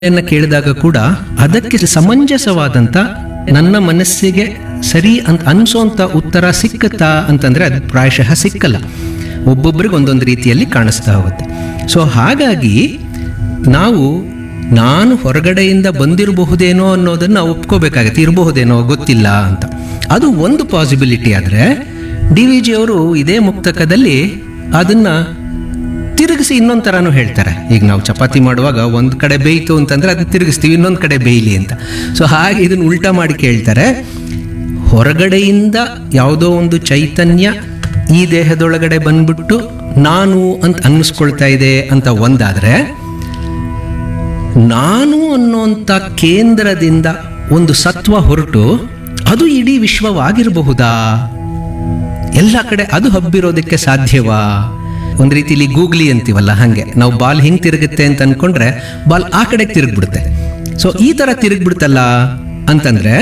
ನ್ನ ಕೇಳಿದಾಗ ಕೂಡ ಅದಕ್ಕೆ ಸಮಂಜಸವಾದಂತ ನನ್ನ ಮನಸ್ಸಿಗೆ ಸರಿ ಅಂತ ಅನ್ಸೋಂತ ಉತ್ತರ ಸಿಕ್ಕತ್ತಾ ಅಂತಂದ್ರೆ ಅದು ಪ್ರಾಯಶಃ ಸಿಕ್ಕಲ್ಲ ಒಬ್ಬೊಬ್ಬರಿಗೆ ಒಂದೊಂದು ರೀತಿಯಲ್ಲಿ ಕಾಣಿಸ್ತಾ ಹೋಗುತ್ತೆ ಸೊ ಹಾಗಾಗಿ ನಾವು ನಾನು ಹೊರಗಡೆಯಿಂದ ಬಂದಿರಬಹುದೇನೋ ಅನ್ನೋದನ್ನ ನಾವು ಒಪ್ಕೋಬೇಕಾಗತ್ತೆ ಇರಬಹುದೇನೋ ಗೊತ್ತಿಲ್ಲ ಅಂತ ಅದು ಒಂದು ಪಾಸಿಬಿಲಿಟಿ ಆದರೆ ಡಿ ವಿ ಜಿ ಅವರು ಇದೇ ಮುಕ್ತಕದಲ್ಲಿ ಅದನ್ನ ತಿರುಗಿಸಿ ಇನ್ನೊಂದು ಥರನೂ ಹೇಳ್ತಾರೆ ಈಗ ನಾವು ಚಪಾತಿ ಮಾಡುವಾಗ ಒಂದು ಕಡೆ ಬೇಯ್ತು ಅಂತಂದ್ರೆ ಅದನ್ನ ತಿರುಗಿಸ್ತೀವಿ ಇನ್ನೊಂದು ಕಡೆ ಬೇಯಲಿ ಅಂತ ಸೊ ಹಾಗೆ ಇದನ್ನ ಉಲ್ಟಾ ಮಾಡಿ ಕೇಳ್ತಾರೆ ಹೊರಗಡೆಯಿಂದ ಯಾವುದೋ ಒಂದು ಚೈತನ್ಯ ಈ ದೇಹದೊಳಗಡೆ ಬಂದ್ಬಿಟ್ಟು ನಾನು ಅಂತ ಅನ್ನಿಸ್ಕೊಳ್ತಾ ಇದೆ ಅಂತ ಒಂದಾದ್ರೆ ನಾನು ಅನ್ನೋಂಥ ಕೇಂದ್ರದಿಂದ ಒಂದು ಸತ್ವ ಹೊರಟು ಅದು ಇಡೀ ವಿಶ್ವವಾಗಿರಬಹುದಾ ಎಲ್ಲ ಕಡೆ ಅದು ಹಬ್ಬಿರೋದಕ್ಕೆ ಸಾಧ್ಯವಾ ಒಂದು ರೀತಿಲಿ ಗೂಗ್ಲಿ ಅಂತೀವಲ್ಲ ಹಾಗೆ ನಾವು ಬಾಲ್ ಹಿಂಗೆ ತಿರುಗುತ್ತೆ ಅಂತ ಅನ್ಕೊಂಡ್ರೆ ಬಾಲ್ ಆ ಕಡೆ ತಿರುಗ್ಬಿಡುತ್ತೆ ಸೊ ಈ ಥರ ತಿರುಗ್ಬಿಡ್ತಲ್ಲ ಅಂತಂದ್ರೆ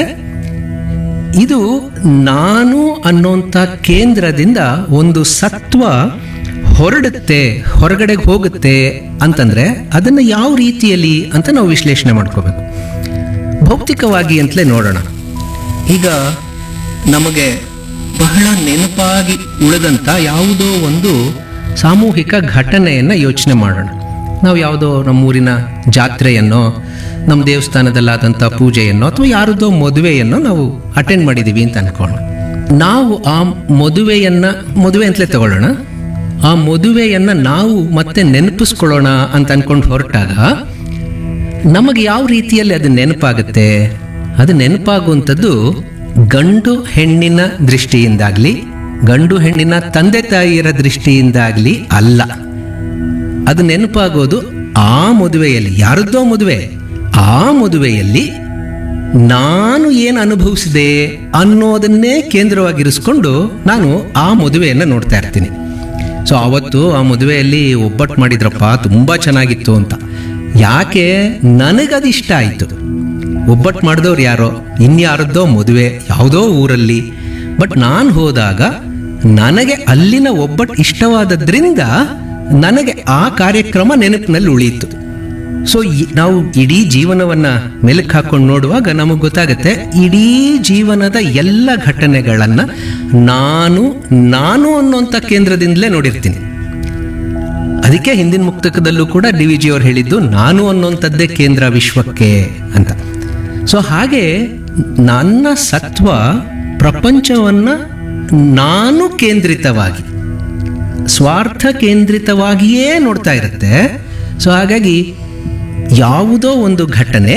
ಇದು ನಾನು ಅನ್ನೋಂಥ ಕೇಂದ್ರದಿಂದ ಒಂದು ಸತ್ವ ಹೊರಡುತ್ತೆ ಹೊರಗಡೆ ಹೋಗುತ್ತೆ ಅಂತಂದ್ರೆ ಅದನ್ನು ಯಾವ ರೀತಿಯಲ್ಲಿ ಅಂತ ನಾವು ವಿಶ್ಲೇಷಣೆ ಮಾಡ್ಕೋಬೇಕು ಭೌತಿಕವಾಗಿ ಅಂತಲೇ ನೋಡೋಣ ಈಗ ನಮಗೆ ಬಹಳ ನೆನಪಾಗಿ ಉಳಿದಂಥ ಯಾವುದೋ ಒಂದು ಸಾಮೂಹಿಕ ಘಟನೆಯನ್ನು ಯೋಚನೆ ಮಾಡೋಣ ನಾವು ಯಾವುದೋ ನಮ್ಮೂರಿನ ಜಾತ್ರೆಯನ್ನೋ ನಮ್ಮ ದೇವಸ್ಥಾನದಲ್ಲಾದಂಥ ಪೂಜೆಯನ್ನೋ ಅಥವಾ ಯಾರದೋ ಮದುವೆಯನ್ನೋ ನಾವು ಅಟೆಂಡ್ ಮಾಡಿದ್ದೀವಿ ಅಂತ ಅನ್ಕೊಳ್ಳೋಣ ನಾವು ಆ ಮದುವೆಯನ್ನ ಮದುವೆ ಅಂತಲೇ ತಗೊಳ್ಳೋಣ ಆ ಮದುವೆಯನ್ನ ನಾವು ಮತ್ತೆ ನೆನಪಿಸ್ಕೊಳ್ಳೋಣ ಅಂತ ಅನ್ಕೊಂಡು ಹೊರಟಾಗ ನಮಗೆ ಯಾವ ರೀತಿಯಲ್ಲಿ ಅದು ನೆನಪಾಗುತ್ತೆ ಅದು ನೆನಪಾಗುವಂಥದ್ದು ಗಂಡು ಹೆಣ್ಣಿನ ದೃಷ್ಟಿಯಿಂದಾಗ್ಲಿ ಗಂಡು ಹೆಣ್ಣಿನ ತಂದೆ ತಾಯಿಯರ ದೃಷ್ಟಿಯಿಂದಾಗ್ಲಿ ಅಲ್ಲ ಅದು ನೆನಪಾಗೋದು ಆ ಮದುವೆಯಲ್ಲಿ ಯಾರದ್ದೋ ಮದುವೆ ಆ ಮದುವೆಯಲ್ಲಿ ನಾನು ಏನು ಅನುಭವಿಸಿದೆ ಅನ್ನೋದನ್ನೇ ಕೇಂದ್ರವಾಗಿರಿಸ್ಕೊಂಡು ನಾನು ಆ ಮದುವೆಯನ್ನು ನೋಡ್ತಾ ಇರ್ತೀನಿ ಸೊ ಅವತ್ತು ಆ ಮದುವೆಯಲ್ಲಿ ಒಬ್ಬಟ್ಟು ಮಾಡಿದ್ರಪ್ಪ ತುಂಬ ಚೆನ್ನಾಗಿತ್ತು ಅಂತ ಯಾಕೆ ನನಗದು ಇಷ್ಟ ಆಯಿತು ಒಬ್ಬಟ್ಟು ಮಾಡಿದವ್ರು ಯಾರೋ ಇನ್ಯಾರದ್ದೋ ಮದುವೆ ಯಾವುದೋ ಊರಲ್ಲಿ ಬಟ್ ನಾನು ಹೋದಾಗ ನನಗೆ ಅಲ್ಲಿನ ಒಬ್ಬಟ್ಟು ಇಷ್ಟವಾದದ್ರಿಂದ ನನಗೆ ಆ ಕಾರ್ಯಕ್ರಮ ನೆನಪಿನಲ್ಲಿ ಉಳಿಯಿತು ಸೊ ನಾವು ಇಡೀ ಜೀವನವನ್ನ ಮೆಲುಕು ಹಾಕೊಂಡು ನೋಡುವಾಗ ನಮಗೆ ಗೊತ್ತಾಗುತ್ತೆ ಇಡೀ ಜೀವನದ ಎಲ್ಲ ಘಟನೆಗಳನ್ನ ನಾನು ನಾನು ಅನ್ನೋಂಥ ಕೇಂದ್ರದಿಂದಲೇ ನೋಡಿರ್ತೀನಿ ಅದಕ್ಕೆ ಹಿಂದಿನ ಮುಕ್ತಕದಲ್ಲೂ ಕೂಡ ಡಿ ವಿ ಜಿ ಅವ್ರು ಹೇಳಿದ್ದು ನಾನು ಅನ್ನೋಂಥದ್ದೇ ಕೇಂದ್ರ ವಿಶ್ವಕ್ಕೆ ಅಂತ ಸೊ ಹಾಗೆ ನನ್ನ ಸತ್ವ ಪ್ರಪಂಚವನ್ನ ನಾನು ಕೇಂದ್ರಿತವಾಗಿ ಸ್ವಾರ್ಥ ಕೇಂದ್ರಿತವಾಗಿಯೇ ನೋಡ್ತಾ ಇರುತ್ತೆ ಸೊ ಹಾಗಾಗಿ ಯಾವುದೋ ಒಂದು ಘಟನೆ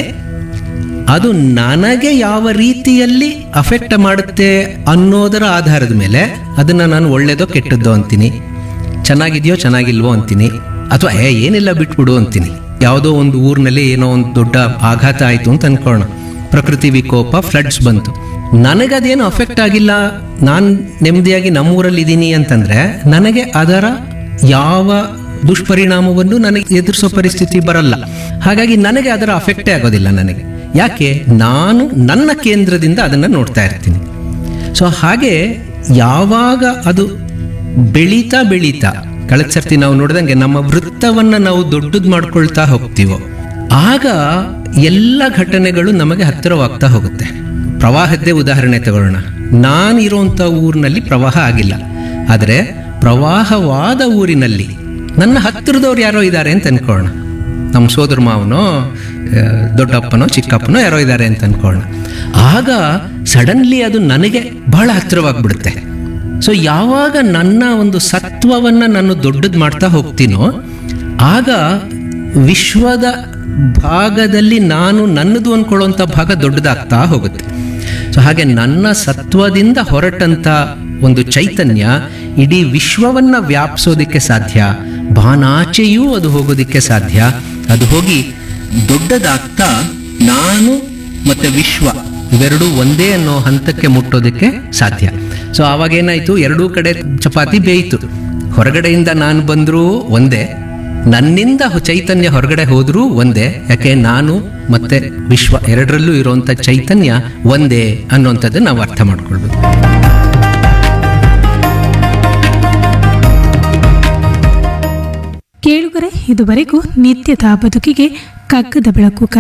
ಅದು ನನಗೆ ಯಾವ ರೀತಿಯಲ್ಲಿ ಅಫೆಕ್ಟ್ ಮಾಡುತ್ತೆ ಅನ್ನೋದರ ಆಧಾರದ ಮೇಲೆ ಅದನ್ನು ನಾನು ಒಳ್ಳೇದೋ ಕೆಟ್ಟದ್ದೋ ಅಂತೀನಿ ಚೆನ್ನಾಗಿದೆಯೋ ಚೆನ್ನಾಗಿಲ್ವೋ ಅಂತೀನಿ ಅಥವಾ ಏ ಏನಿಲ್ಲ ಬಿಟ್ಬಿಡು ಅಂತೀನಿ ಯಾವುದೋ ಒಂದು ಊರಿನಲ್ಲಿ ಏನೋ ಒಂದು ದೊಡ್ಡ ಆಘಾತ ಆಯಿತು ಅಂತ ಅನ್ಕೊಳ್ಳೋಣ ಪ್ರಕೃತಿ ವಿಕೋಪ ಫ್ಲಡ್ಸ್ ಬಂತು ನನಗದೇನು ಅಫೆಕ್ಟ್ ಆಗಿಲ್ಲ ನಾನು ನೆಮ್ಮದಿಯಾಗಿ ನಮ್ಮೂರಲ್ಲಿ ಇದ್ದೀನಿ ಅಂತಂದ್ರೆ ನನಗೆ ಅದರ ಯಾವ ದುಷ್ಪರಿಣಾಮವನ್ನು ನನಗೆ ಎದುರಿಸೋ ಪರಿಸ್ಥಿತಿ ಬರಲ್ಲ ಹಾಗಾಗಿ ನನಗೆ ಅದರ ಅಫೆಕ್ಟೇ ಆಗೋದಿಲ್ಲ ನನಗೆ ಯಾಕೆ ನಾನು ನನ್ನ ಕೇಂದ್ರದಿಂದ ಅದನ್ನು ನೋಡ್ತಾ ಇರ್ತೀನಿ ಸೊ ಹಾಗೆ ಯಾವಾಗ ಅದು ಬೆಳೀತಾ ಬೆಳೀತಾ ಕಳೆದ ಸರ್ತಿ ನಾವು ನೋಡಿದಂಗೆ ನಮ್ಮ ವೃತ್ತವನ್ನು ನಾವು ದೊಡ್ಡದು ಮಾಡ್ಕೊಳ್ತಾ ಹೋಗ್ತೀವೋ ಆಗ ಎಲ್ಲ ಘಟನೆಗಳು ನಮಗೆ ಹತ್ತಿರವಾಗ್ತಾ ಹೋಗುತ್ತೆ ಪ್ರವಾಹದ್ದೇ ಉದಾಹರಣೆ ತಗೊಳ್ಳೋಣ ನಾನು ಇರೋಂಥ ಊರಿನಲ್ಲಿ ಪ್ರವಾಹ ಆಗಿಲ್ಲ ಆದರೆ ಪ್ರವಾಹವಾದ ಊರಿನಲ್ಲಿ ನನ್ನ ಹತ್ತಿರದವ್ರು ಯಾರೋ ಇದ್ದಾರೆ ಅಂತ ಅನ್ಕೊಳ್ಳೋಣ ನಮ್ಮ ಸೋದರ ಮಾವನೋ ಆ, ದೊಡ್ಡಪ್ಪನೋ ಚಿಕ್ಕಪ್ಪನೋ ಯಾರೋ ಇದ್ದಾರೆ ಅಂತ ಅನ್ಕೊಳ್ಳೋಣ ಆಗ ಸಡನ್ಲಿ ಅದು ನನಗೆ ಬಹಳ ಹತ್ತಿರವಾಗ್ಬಿಡುತ್ತೆ ಸೊ ಯಾವಾಗ ನನ್ನ ಒಂದು ಸತ್ವವನ್ನು ನಾನು ದೊಡ್ಡದು ಮಾಡ್ತಾ ಹೋಗ್ತೀನೋ ಆಗ ವಿಶ್ವದ ಭಾಗದಲ್ಲಿ ನಾನು ನನ್ನದು ಅನ್ಕೊಳ್ಳುವಂಥ ಭಾಗ ದೊಡ್ಡದಾಗ್ತಾ ಹೋಗುತ್ತೆ ಸೊ ಹಾಗೆ ನನ್ನ ಸತ್ವದಿಂದ ಹೊರಟಂತ ಒಂದು ಚೈತನ್ಯ ಇಡೀ ವಿಶ್ವವನ್ನ ವ್ಯಾಪಿಸೋದಕ್ಕೆ ಸಾಧ್ಯ ಬಾನಾಚೆಯೂ ಅದು ಹೋಗೋದಕ್ಕೆ ಸಾಧ್ಯ ಅದು ಹೋಗಿ ದೊಡ್ಡದಾಗ್ತಾ ನಾನು ಮತ್ತೆ ವಿಶ್ವ ಇವೆರಡೂ ಒಂದೇ ಅನ್ನೋ ಹಂತಕ್ಕೆ ಮುಟ್ಟೋದಕ್ಕೆ ಸಾಧ್ಯ ಸೊ ಆವಾಗ ಏನಾಯ್ತು ಎರಡೂ ಕಡೆ ಚಪಾತಿ ಬೇಯಿತು ಹೊರಗಡೆಯಿಂದ ನಾನು ಬಂದರೂ ಒಂದೇ ನನ್ನಿಂದ ಹೊ- ಚೈತನ್ಯ ಹೊರಗಡೆ ಹೋದ್ರೂ ಒಂದೇ ಯಾಕೆ ನಾನು ಮತ್ತೆ ವಿಶ್ವ ಎರಡರಲ್ಲೂ ಇರುವಂತ ಚೈತನ್ಯ ಒಂದೇ ಅನ್ನೋಂಥದ್ದು ನಾವು ಅರ್ಥ ಮಾಡ್ಕೊಳ್ಬೇಕು ಕೇಳುಗರೆ ಇದುವರೆಗೂ ನಿತ್ಯದ ಬದುಕಿಗೆ ಕಗ್ಗದ ಬೆಳಕು